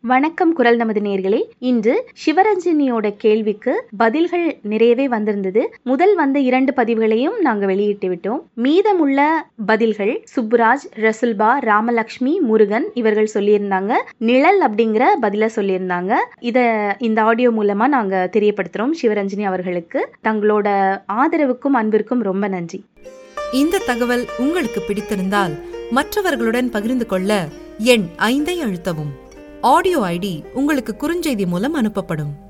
வணக்கம் குரல் நமது நேர்களே இன்று சிவரஞ்சனியோட கேள்விக்கு பதில்கள் நிறையவே வந்திருந்தது முதல் வந்த இரண்டு பதிவுகளையும் நாங்க வெளியிட்டு விட்டோம் மீதமுள்ள பதில்கள் சுப்புராஜ் ரசுல்பா ராமலக்ஷ்மி முருகன் இவர்கள் சொல்லியிருந்தாங்க நிழல் அப்படிங்கிற பதில சொல்லியிருந்தாங்க இத இந்த ஆடியோ மூலமா நாங்க தெரியப்படுத்துறோம் சிவரஞ்சனி அவர்களுக்கு தங்களோட ஆதரவுக்கும் அன்பிற்கும் ரொம்ப நன்றி இந்த தகவல் உங்களுக்கு பிடித்திருந்தால் மற்றவர்களுடன் பகிர்ந்து கொள்ள எண் ஐந்தை அழுத்தவும் ஆடியோ ஐடி உங்களுக்கு குறுஞ்செய்தி மூலம் அனுப்பப்படும்